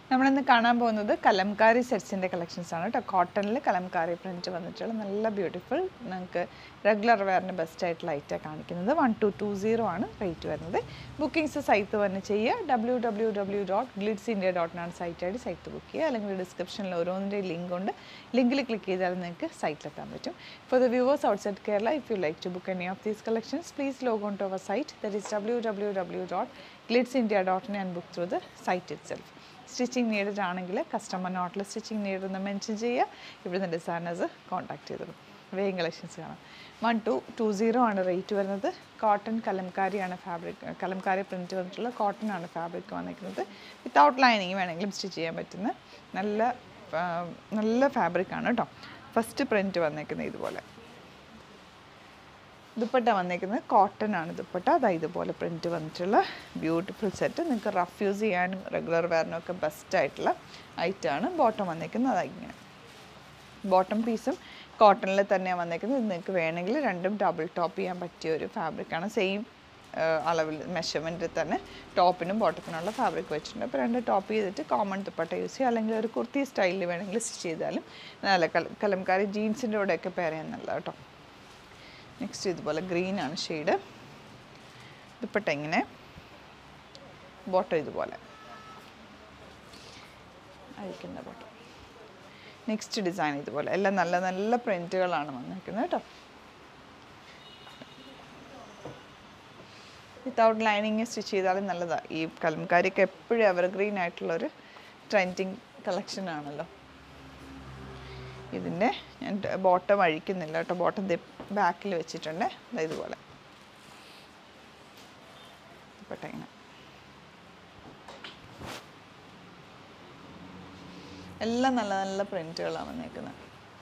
നമ്മളിന്ന് കാണാൻ പോകുന്നത് കലംകാരി സെറ്റ്സിൻ്റെ കളക്ഷൻസ് ആണ് കേട്ടോ കോട്ടണിൽ കലംകാരി പ്രിൻറ്റ് വന്നിട്ടുള്ള നല്ല ബ്യൂട്ടിഫുൾ നിങ്ങൾക്ക് റെഗുലർ വെയറിന് ബെസ്റ്റ് ആയിട്ടുള്ള ഐറ്റാണ് കാണിക്കുന്നത് വൺ ടു ടു സീറോ ആണ് റേറ്റ് വരുന്നത് ബുക്കിംഗ്സ് സൈറ്റ് വന്ന് ചെയ്യുക W W W dot Glids India dot ആണ് സൈറ്റ് ആയിട്ട് സൈറ്റ് ബുക്ക് ചെയ്യുക അല്ലെങ്കിൽ ഡിസ്ക്രിപ്ഷനിൽ ഓരോന്നിൻ്റെ ലിങ്ക് ഉണ്ട് ലിങ്കിൽ ക്ലിക്ക് ചെയ്താൽ നിങ്ങൾക്ക് സൈറ്റിലെത്താൻ പറ്റും for the viewers outside Kerala if you like to book any of these collections please log on to our site that is W W W dot Glids India dot and book through the site itself stitching needed ആണെങ്കിൽ customer നോട്ടിൽ stitching need എന്ന് mention ചെയ്യുക ഇവിടുന്ന് designers contact ചെയ്തോളും വേഗം collections കാണാം one two two zero ആണ് rate വരുന്നത് കോട്ടൺ കലംകാരിയാണ് ഫാബ്രിക് കലംകാരി പ്രിൻറ്റ് വന്നിട്ടുള്ള കോട്ടൺ ആണ് ഫാബ്രിക് വന്നിരിക്കുന്നത് വിത്തൗട്ട് ലൈനിങ് വേണമെങ്കിലും സ്റ്റിച്ച് ചെയ്യാൻ പറ്റുന്ന നല്ല ആ, നല്ല ഫാബ്രിക്കാണ് കേട്ടോ ഫസ്റ്റ് പ്രിൻറ്റ് വന്നേക്കുന്നത് ഇതുപോലെ ദുപ്പട്ട വന്നേക്കുന്നത് കോട്ടൺ ആണ് ദുപ്പട്ട അതാ ഇതുപോലെ പ്രിൻറ്റ് വന്നിട്ടുള്ള ബ്യൂട്ടിഫുൾ സെറ്റ് നിങ്ങൾക്ക് റഫ് യൂസ് ചെയ്യാനും റെഗുലർ വെയറിനും ഒക്കെ ബെസ്റ്റ് ആയിട്ടുള്ള ഐറ്റമാണ് ബോട്ടം വന്നേക്കുന്നത് അതാ ഇങ്ങനെ ബോട്ടം പീസും കോട്ടണിൽ തന്നെയാണ് വന്നേക്കുന്നത് ഇത് നിങ്ങൾക്ക് വേണമെങ്കിൽ രണ്ടും ഡബിൾ ടോപ്പ് ചെയ്യാൻ പറ്റിയ ഒരു ഫാബ്രിക്കാണ് സെയിം അളവിൽ മെഷർമെൻറ്റിൽ തന്നെ ടോപ്പിനും ബോട്ടത്തിനുള്ള ഫാബ്രിക് വെച്ചിട്ടുണ്ട് അപ്പോൾ രണ്ട് ടോപ്പ് ചെയ്തിട്ട് കോമൺ ദുപ്പട്ട യൂസ് ചെയ്യുക അല്ലെങ്കിൽ ഒരു കുർത്തി സ്റ്റൈലിൽ വേണമെങ്കിൽ സ്റ്റിച്ച് ചെയ്താലും നല്ല കല കലംകാരി ജീൻസിൻ്റെ കൂടെയൊക്കെ പെയർ ചെയ്യാൻ നല്ല കേട്ടോ നെക്സ്റ്റ് ഇതുപോലെ ഗ്രീൻ ആണ് ഷെയ്ഡ് ദുപ്പട്ട ഇങ്ങനെ ബോട്ടം ഇതുപോലെ അഴിക്കുന്ന ബോട്ടം നെക്സ്റ്റ് ഡിസൈൻ ഇതുപോലെ എല്ലാം നല്ല നല്ല പ്രിൻറ്റുകളാണ് വന്നിരിക്കുന്നത് കേട്ടോ വിത്തൗട്ട് ലൈനിങ് സ്റ്റിച്ച് ചെയ്താലും നല്ലതാണ് ഈ കലംകാരിക്ക് എപ്പോഴും എവർഗ്രീൻ ആയിട്ടുള്ളൊരു ട്രെൻഡിങ് കളക്ഷൻ ആണല്ലോ ഇതിൻ്റെ ഞാൻ ബോട്ടം അഴിക്കുന്നില്ല കേട്ടോ ബോട്ടം ബാക്കിൽ വെച്ചിട്ടുണ്ട് ദാ ഇതുപോലെ ദുപ്പട്ട ഇങ്ങനെ എല്ലാം നല്ല നല്ല പ്രിൻറ്റുകളാണ് വന്നേക്കുന്നത്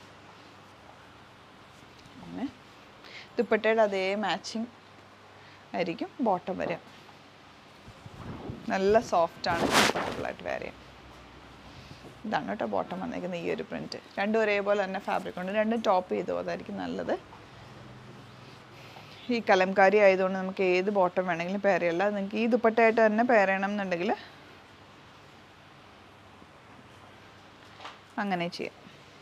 അങ്ങനെ ദുപ്പട്ടയുടെ അതേ മാച്ചിങ് ആയിരിക്കും ബോട്ടം വരിക നല്ല സോഫ്റ്റാണ് കംഫർട്ടബിളായിട്ട് വെയർ ചെയ്യാം ഇതാണ് കേട്ടോ ബോട്ടം വന്നേക്കുന്ന ഈ ഒരു പ്രിൻറ്റ് രണ്ടും ഒരേപോലെ തന്നെ ഫാബ്രിക് ഉണ്ട് രണ്ടും ടോപ്പ് ചെയ്തോ അതായിരിക്കും നല്ലത് ഈ കലംകാരി ആയതുകൊണ്ട് നമുക്ക് ഏത് ബോട്ടം വേണമെങ്കിലും പെയർ ചെയ്യല്ല നിങ്ങൾക്ക് ഈ ദുപ്പട്ടയായിട്ട് തന്നെ പെയർ ചെയ്യണം എന്നുണ്ടെങ്കിൽ അങ്ങനെ ചെയ്യാം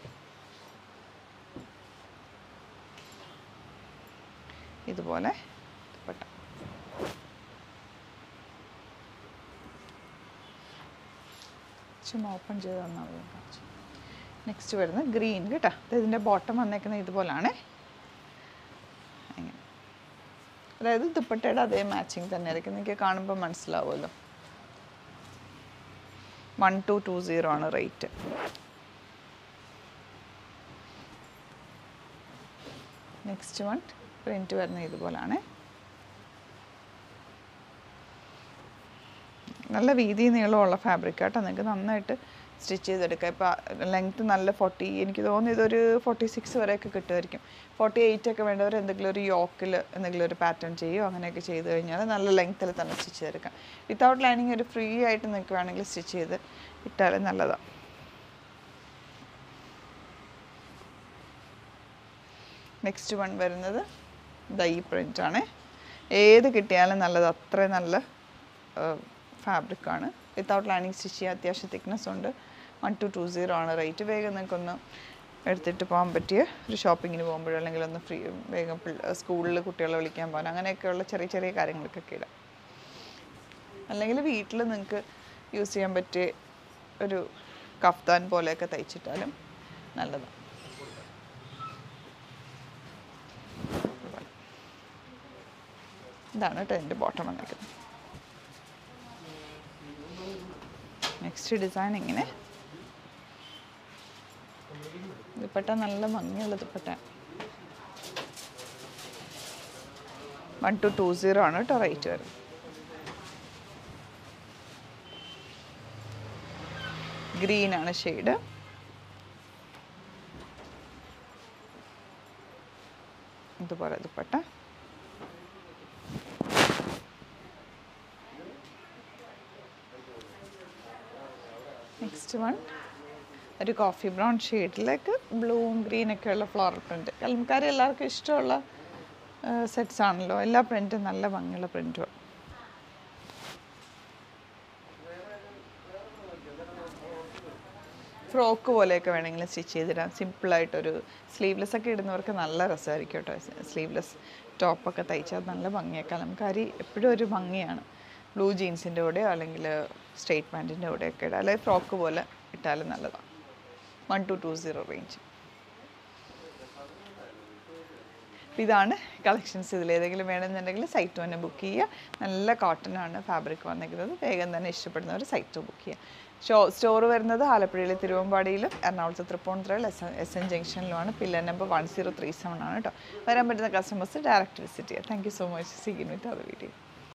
ഇതുപോലെ ദുപ്പട്ട ചുമ്മാ ഓപ്പൺ ചെയ്ത് തന്നാൽ മതി കാണിച്ചു നെക്സ്റ്റ് വരുന്നത് ഗ്രീൻ കേട്ടോ ഇത് ഇതിൻ്റെ ബോട്ടം വന്നേക്കുന്നത് ഇതുപോലാണ് അങ്ങനെ അതായത് ദുപ്പട്ടയുടെ അതേ മാച്ചിങ് തന്നെ ആയിരിക്കും നിങ്ങൾക്ക് കാണുമ്പോൾ മനസ്സിലാവുമല്ലോ വൺ ടു ടു സീറോ ആണ് റേറ്റ് നെക്സ്റ്റ് വൺ പ്രിൻറ്റ് വരുന്നത് ഇതുപോലാണ് നല്ല വീതി നീളമുള്ള ഫാബ്രിക് കേട്ടോ നിങ്ങൾക്ക് നന്നായിട്ട് സ്റ്റിച്ച് ചെയ്തെടുക്കാം ഇപ്പോൾ ലെങ്ത്ത് നല്ല ഫോർട്ടി എനിക്ക് തോന്നുന്നു ഇതൊരു ഫോർട്ടി സിക്സ് വരെയൊക്കെ കിട്ടുമായിരിക്കും ഫോർട്ടി എയ്റ്റ് ഒക്കെ വേണ്ടവർ എന്തെങ്കിലും ഒരു യോക്കിൽ എന്തെങ്കിലും ഒരു പാറ്റേൺ ചെയ്യുമോ അങ്ങനെയൊക്കെ ചെയ്ത് കഴിഞ്ഞാൽ നല്ല ലെങ്ത്തിൽ തന്നെ സ്റ്റിച്ച് ചെയ്തെടുക്കാം വിത്തൗട്ട് ലൈനിങ് ഒരു ഫ്രീ ആയിട്ട് നിങ്ങൾക്ക് വേണമെങ്കിൽ സ്റ്റിച്ച് ചെയ്ത് ഇട്ടാലും നല്ലതാണ് നെക്സ്റ്റ് വൺ വരുന്നത് ദ ഈ പ്രിൻ്റ് ആണ് ഏത് കിട്ടിയാലും നല്ലത് അത്രയും നല്ല ഫാബ്രിക്കാണ് വിത്തൗട്ട് ലൈനിങ് സ്റ്റിച്ച് ചെയ്യാൻ അത്യാവശ്യം തിക്നെസ് ഉണ്ട് വൺ ടു ടു സീറോ ആണ് റേറ്റ് വേഗം നിങ്ങൾക്കൊന്ന് എടുത്തിട്ട് പോകാൻ പറ്റിയ ഒരു ഷോപ്പിങ്ങിന് പോകുമ്പോഴോ അല്ലെങ്കിൽ ഒന്ന് ഫ്രീ വേഗം സ്കൂളിൽ കുട്ടികളെ വിളിക്കാൻ പോകാൻ അങ്ങനെയൊക്കെയുള്ള ചെറിയ ചെറിയ കാര്യങ്ങൾക്കൊക്കെ ഇടാം അല്ലെങ്കിൽ വീട്ടിൽ നിങ്ങൾക്ക് യൂസ് ചെയ്യാൻ പറ്റിയ ഒരു കഫ്താൻ പോലെയൊക്കെ തയ്ച്ചിട്ടാലും നല്ലതാണ് ഇതാണ് കേട്ടോ എൻ്റെ ബോട്ടം വന്നിരിക്കുന്നത് നെക്സ്റ്റ് ഡിസൈൻ ഇങ്ങനെ ദുപ്പട്ട നല്ല ഭംഗിയുള്ള dupatta one two two zero ആണ് കേട്ടോ റേറ്റ് വരുന്നത് ഗ്രീൻ ആണ് ഷെയ്ഡ് ഇതുപോലെ ദുപ്പട്ട നെക്സ്റ്റ് വൺ ഒരു കോഫി ബ്രൗൺ ഷെയ്ഡിലേക്ക് ബ്ലൂവും ഗ്രീനൊക്കെ ഉള്ള ഫ്ലോറൽ പ്രിൻറ്റ് കലംകാരി എല്ലാവർക്കും ഇഷ്ടമുള്ള സെറ്റ്സ് ആണല്ലോ എല്ലാ പ്രിൻറ്റും നല്ല ഭംഗിയുള്ള പ്രിൻറ്റും ഫ്രോക്ക് പോലെയൊക്കെ വേണമെങ്കിൽ സ്റ്റിച്ച് ചെയ്തിടാം സിമ്പിളായിട്ടൊരു സ്ലീവ്ലെസ് ഒക്കെ ഇടുന്നവർക്ക് നല്ല രസമായിരിക്കും കേട്ടോ സ്ലീവ്ലെസ് ടോപ്പൊക്കെ തയ്ച്ചാൽ നല്ല ഭംഗിയാണ് കലംകാരി എപ്പോഴും ഒരു ഭംഗിയാണ് ബ്ലൂ ജീൻസിൻ്റെ കൂടെയോ അല്ലെങ്കിൽ സ്ട്രെയിറ്റ് പാൻറ്റിൻ്റെ കൂടെയൊക്കെ ഇടാം അല്ലെങ്കിൽ ഫ്രോക്ക് പോലെ ഇട്ടാലും നല്ലതാണ് one two two zero range അപ്പോൾ ഇതാണ് കളക്ഷൻസ് ഇതിൽ ഏതെങ്കിലും വേണമെന്നുണ്ടെങ്കിൽ സൈറ്റ് തന്നെ ബുക്ക് ചെയ്യുക നല്ല കോട്ടൺ ആണ് ഫാബ്രിക് വന്നിരിക്കുന്നത് വേഗം തന്നെ ഇഷ്ടപ്പെടുന്നവർ സൈറ്റ് ബുക്ക് ചെയ്യുക ഷോ സ്റ്റോർ വരുന്നത് ആലപ്പുഴയിലെ തിരുവമ്പാടിയിലും എറണാകുളത്ത് തൃപ്പൂണിത്തുറയിൽ എസ് എൻ എസ് എൻ ജംഗ്ഷനിലുമാണ് pillar number one zero three seven ആണ് കേട്ടോ വരാൻ പറ്റുന്ന കസ്റ്റമേഴ്സ് ഡയറക്റ്റ് വിസിറ്റ് ചെയ്യുക thank you so much seen with അത് വീഡിയോ